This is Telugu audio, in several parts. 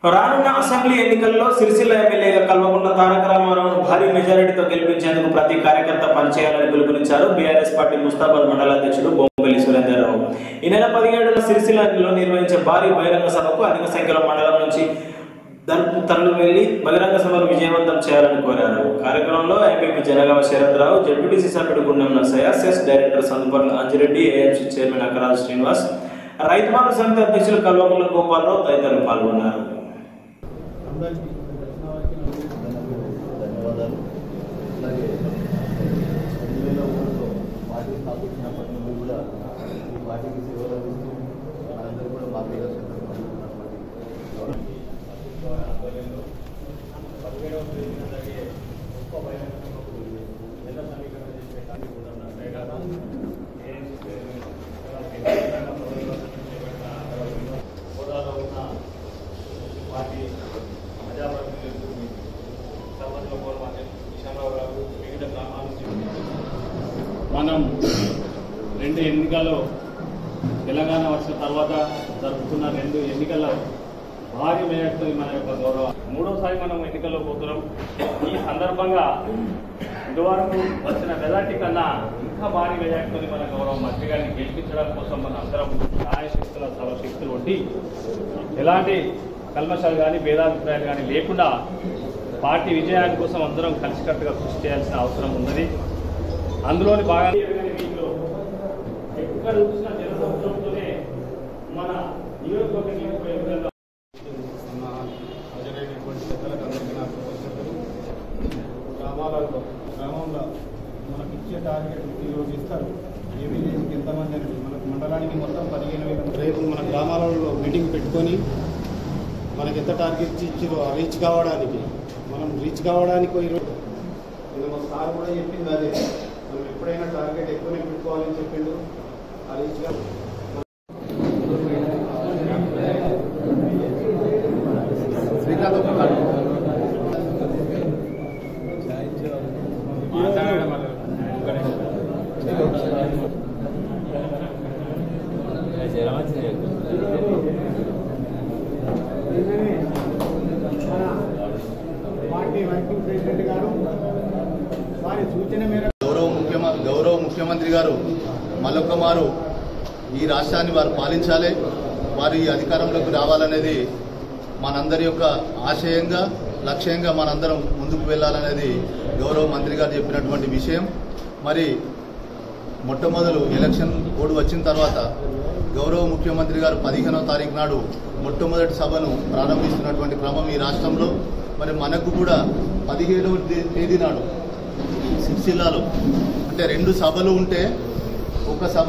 రానున్న అసెంబ్లీ ఎన్నికల్లో సిరిసిల్ల ఎమ్మెల్యేగా కల్వకుంట్ల తారక రామారావును భారీ మెజారిటీతో గెలిపించేందుకు ప్రతి కార్యకర్త పనిచేయాలని పిలుపునిచ్చారు బీఆర్ఎస్ పార్టీ ముస్తాబాద్ మండల అధ్యక్షుడు బొమ్మపల్లి సురేందర్రావు ఈ నెల పదిహేడున సిరిసిల్లలో నిర్వహించే భారీ బహిరంగ సభకు అధిక సంఖ్యలో మండలం నుంచి దర్- తరలి వెళ్లి బహిరంగ సభను విజయవంతం చేయాలని కోరారు కార్యక్రమంలో ఎంపీపీ జనగామ శరత్రావు జడ్పీటీసీ సభ్యుడు Gundam Narsaiah cess director Sandupurla Anji Reddy AMC chairman Akkaraju Srinivas Rythu Bandhu సమితి అధ్యక్షులు కల్వకుంట్ల గోపాలరావు తదితరులు పాల్గొన్నారు అందరికీ తెలిసిన వారికి నా ధన్యవాదాలు అలాగే రెండు వేల ఒకటిలో పార్టీ స్థాపించినప్పటి నుండి కూడా ఈ పార్టీకి సేవలు అందిస్తూ మనందరూ కూడా మార్గదర్శకత్వం అందుతున్నటువంటి ఆధ్వర్యంలో పదిహేడవ తేదీన జరిగే గొప్ప బహిరంగసభకు జన సమీకరణ చేసే కార్యక్రమం కూడా నర్సయ్య గారు ఏఎంసీ చైర్మన్ అలాగే తెలంగాణ ప్రభుత్వం చేపట్టిన ఆందోళనలో హోదాలో ఉన్న పార్టీ ప్రజాప్రతినిధులు సర్పంచుల పూర్వం కిషన్రావు గారు వివిధ గ్రామాల నుంచి మనం రెండు ఎన్నికల్లో తెలంగాణ వచ్చిన తర్వాత జరుపుతున్న రెండు ఎన్నికల్లో భారీ మేయర్తో మన యొక్క గౌరవ మూడోసారి మనం ఎన్నికల్లో పోతున్నాం ఈ సందర్భంగా ఇదివరకు వచ్చిన మెజార్టీ కన్నా ఇంకా భారీ మెజార్టీతో మన గౌరవ మంత్రి గారిని గెలిపించడం కోసం మన అందరం సహాయ శక్తుల సర్వశక్తులు ఒడ్డి ఎలాంటి కల్మషాలు కానీ భేదాభిప్రాయాలు కానీ లేకుండా పార్టీ విజయాని కోసం అందరం కలిసికట్టుగా కృషి చేయాల్సిన అవసరం ఉన్నది అందులోని బాగా వీటిలో ఎక్కడ చూసినా జనసముద్రంతోనే మన నియోజకవర్గ నిలిచిపోయే విధంగా ఉన్న హాజరైనటువంటి పెద్దలకు అందరికీ నా కృతజ్ఞతలు గ్రామాలలో గ్రామంలో మనకి ఇచ్చే టార్గెట్ ఈరోజు ఇస్తారు ఏ విలేజ్కి ఎంతమంది అనేది మనకు మండలానికి మొత్తం పదిహేను వేల రేపు మన గ్రామాలలో మీటింగ్ పెట్టుకొని మనకి ఎంత టార్గెట్ ఇచ్చారో రీచ్ కావడానికి మనం రీచ్ కావడానికి ఈరోజు నిన్న మా సార్ కూడా చెప్పింది అదే మనం ఎప్పుడైనా టార్గెట్ ఎక్కువనే పెట్టుకోవాలని చెప్పిండు ఆ రీచ్ గా పార్టీ వర్కింగ్ ప్రెసిడెంట్ గారు వారి సూచన మేరకు గౌరవ ముఖ్యమంత్రి గౌరవ ముఖ్యమంత్రి గారు మరొక మారు ఈ రాష్ట్రాన్ని వారు పాలించాలి వారు ఈ అధికారంలోకి రావాలనేది మనందరి యొక్క ఆశయంగా లక్ష్యంగా మనందరం ముందుకు వెళ్ళాలనేది గౌరవ మంత్రి గారు చెప్పినటువంటి విషయం మరి మొట్టమొదలు ఎలక్షన్ కోడ్ వచ్చిన తర్వాత గౌరవ ముఖ్యమంత్రి గారు పదిహేనవ తారీఖు నాడు మొట్టమొదటి సభను ప్రారంభిస్తున్నటువంటి క్రమం ఈ రాష్ట్రంలో మరి మనకు కూడా పదిహేడవ తే- తేదీ నాడు సిరిసిల్లాలో అంటే రెండు సభలు ఉంటే ఒక సభ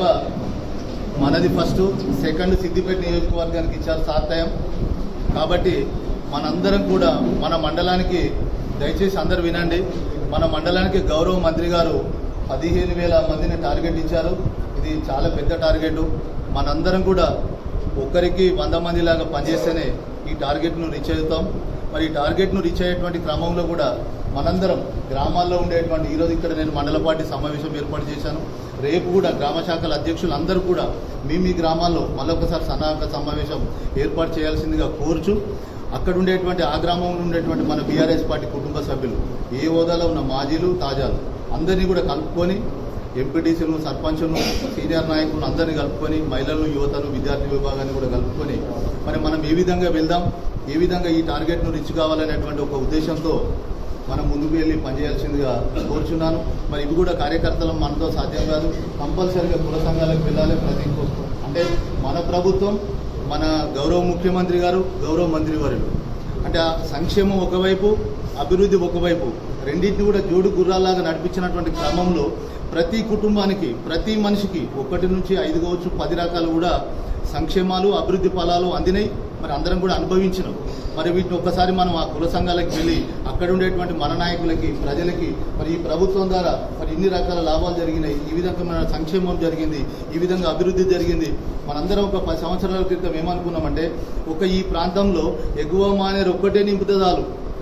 మనది ఫస్ట్ సెకండ్ సిద్దిపేట నియోజకవర్గానికి ఇచ్చారు సార్థయం కాబట్టి మనందరం కూడా మన మండలానికి దయచేసి అందరు వినండి మన మండలానికి గౌరవ మంత్రి గారు పదిహేను వేల మందిని టార్గెట్ ఇచ్చారు ఇది చాలా పెద్ద టార్గెట్ మనందరం కూడా ఒక్కరికి వంద మంది లాగా పనిచేస్తేనే ఈ టార్గెట్ను రీచ్ అవుతాం మరి ఈ టార్గెట్ను రీచ్ అయ్యేటువంటి క్రమంలో కూడా మనందరం గ్రామాల్లో ఉండేటువంటి ఈరోజు ఇక్కడ నేను మండల పార్టీ సమావేశం ఏర్పాటు చేశాను రేపు కూడా గ్రామ శాఖల అధ్యక్షులు అందరూ కూడా మీ మీ గ్రామాల్లో మళ్ళొకసారి సన్నాహక సమావేశం ఏర్పాటు చేయాల్సిందిగా కోరుచు అక్కడ ఉండేటువంటి ఆ గ్రామంలో ఉండేటువంటి మన బీఆర్ఎస్ పార్టీ కుటుంబ సభ్యులు ఏ హోదాలో ఉన్న మాజీలు తాజాలు అందరినీ కూడా కలుపుకొని ఎంపీటీసీలను సర్పంచులను సీనియర్ నాయకులను అందరినీ కలుపుకొని మహిళలను యువతను విద్యార్థి విభాగాన్ని కూడా కలుపుకొని మరి మనం ఏ విధంగా వెళ్దాం ఏ విధంగా ఈ టార్గెట్ను రీచ్ కావాలనేటువంటి ఒక ఉద్దేశంతో మనం ముందుకు వెళ్ళి పనిచేయాల్సిందిగా కోరుచున్నాను మరి ఇవి కూడా కార్యకర్తలు మనతో సాధ్యం కాదు కంపల్సరీగా కుల సంఘాలకు వెళ్ళాలి ప్రతి కు- అంటే మన ప్రభుత్వం మన గౌరవ ముఖ్యమంత్రి గారు గౌరవ మంత్రి వర్యులు అంటే ఆ సంక్షేమం ఒకవైపు అభివృద్ధి ఒకవైపు రెండింటిని కూడా జోడు గుర్రాలాగా నడిపించినటువంటి క్రమంలో ప్రతి కుటుంబానికి ప్రతి మనిషికి ఒకటి నుంచి ఐదు కావచ్చు పది రకాలు కూడా సంక్షేమాలు అభివృద్ధి ఫలాలు అందినాయి మరి అందరం కూడా అనుభవించినాం మరి వీటిని ఒక్కసారి మనం ఆ కుల సంఘాలకు వెళ్ళి అక్కడ ఉండేటువంటి మన నాయకులకి ప్రజలకి మరి ఈ ప్రభుత్వం ద్వారా మరి ఇన్ని రకాల లాభాలు జరిగినాయి ఈ విధంగా మన సంక్షేమం జరిగింది ఈ విధంగా అభివృద్ధి జరిగింది మనందరం ఒక పది సంవత్సరాల క్రితం ఏమనుకున్నామంటే ఒక ఈ ప్రాంతంలో ఎగువ మానేరు ఒక్కటే నింపితే చాలు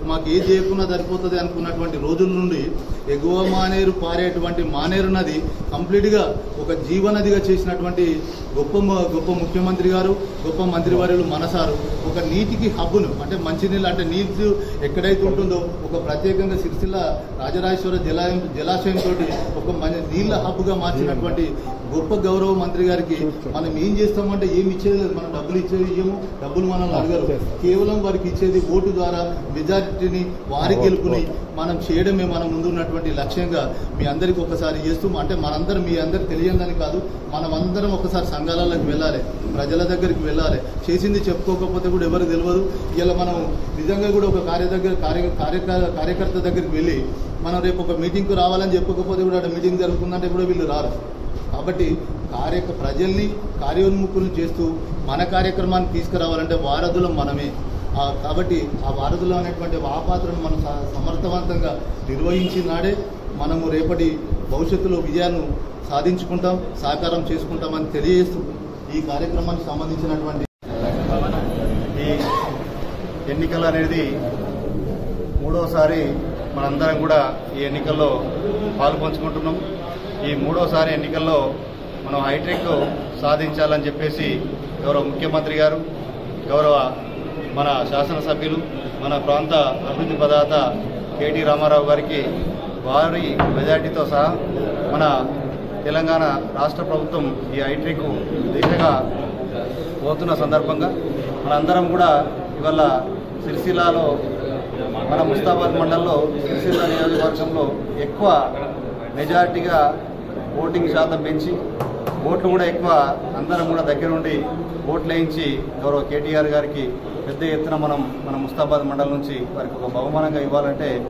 మాకు ఏది చేయకున్నా సరిపోతుంది అనుకున్నటువంటి రోజుల నుండి ఎగువ మానేరు పారేటువంటి మానేరు నది కంప్లీట్గా ఒక జీవనదిగా చేసినటువంటి గొప్ప మ- గొప్ప ముఖ్యమంత్రి గారు గొప్ప మంత్రివర్యులు మనసారు ఒక నీటికి హబ్బును అంటే మంచినీళ్ళు అంటే నీళ్ళు ఎక్కడైతే ఉంటుందో ఒక ప్రత్యేకంగా సిరిసిల్ల రాజరాజేశ్వర జలాయం జలాశయం తోటి ఒక మన నీళ్ళ హబ్గా మార్చినటువంటి గొప్ప గౌరవ మంత్రి గారికి మనం ఏం చేస్తామంటే ఏమి ఇచ్చేది లేదు మనం డబ్బులు ఇచ్చేది ఇయ్యము డబ్బులు మనల్ని అడగరు కేవలం వారికి ఇచ్చేది ఓటు ద్వారా మెజారిటీని వారి గెలుపుని మనం చేయడమే మన ముందు ఉన్నటువంటి లక్ష్యంగా మీ అందరికి ఒకసారి చేస్తూ అంటే మనందరం మీ అందరికి తెలియదని కాదు మనం అందరం ఒకసారి సంఘాలలోకి వెళ్ళాలి ప్రజల దగ్గరికి వెళ్ళాలి చేసింది చెప్పుకోకపోతే కూడా ఎవరు తెలియదు ఇలా మనం నిజంగా కూడా ఒక కార్య దగ్గర కార్య కార్యక- కార్యకర్త దగ్గరికి వెళ్ళి మనం రేపు ఒక మీటింగ్కు రావాలని చెప్పకపోతే కూడా అక్కడ మీటింగ్ జరుగుతుందంటే కూడా వీళ్ళు రారు కాబట్టి కార్య ప్రజల్ని కార్యోన్ముఖులను చేస్తూ మన కార్యక్రమాన్ని తీసుకురావాలంటే వారధులం మనమే ఆ, కాబట్టి ఆ వారధులం అనేటువంటి ఆ పాత్రను మనం స- సమర్థవంతంగా నిర్వహించిన నాడే మనము రేపటి భవిష్యత్తులో విజయాన్ని సాధించుకుంటాం సాకారం చేసుకుంటామని తెలియజేస్తూ ఈ కార్యక్రమానికి సంబంధించినటువంటి ఈ ఎన్నికలు అనేది మూడోసారి మనందరం కూడా ఈ ఎన్నికల్లో పాల్పంచుకుంటున్నాం ఈ మూడోసారి ఎన్నికల్లో మనం హైటెక్ సాధించాలని చెప్పేసి గౌరవ ముఖ్యమంత్రి గారు గౌరవ మన శాసనసభ్యులు మన ప్రాంత అభివృద్ధి ప్రదాత కేటీ రామారావు గారికి వారి మెజార్టీతో సహా మన తెలంగాణ రాష్ట్ర ప్రభుత్వం ఈ హైటెక్ దిశగా పోతున్న సందర్భంగా మనందరం కూడా ఇవాళ సిరిసిల్లాలో మన ముస్తాబాద్ మండలంలో సిరిసిల్ల నియోజకవర్గంలో ఎక్కువ మెజారిటీగా ఓటింగ్ శాతం పెంచి ఓట్లు కూడా ఎక్కువ అందరం కూడా దగ్గరుండి ఓట్లు వేయించి గౌరవ కేటీఆర్ గారికి పెద్ద ఎత్తున మనం మన ముస్తాబాద్ మండలం నుంచి వారికి ఒక బహుమానంగా ఇవ్వాలంటే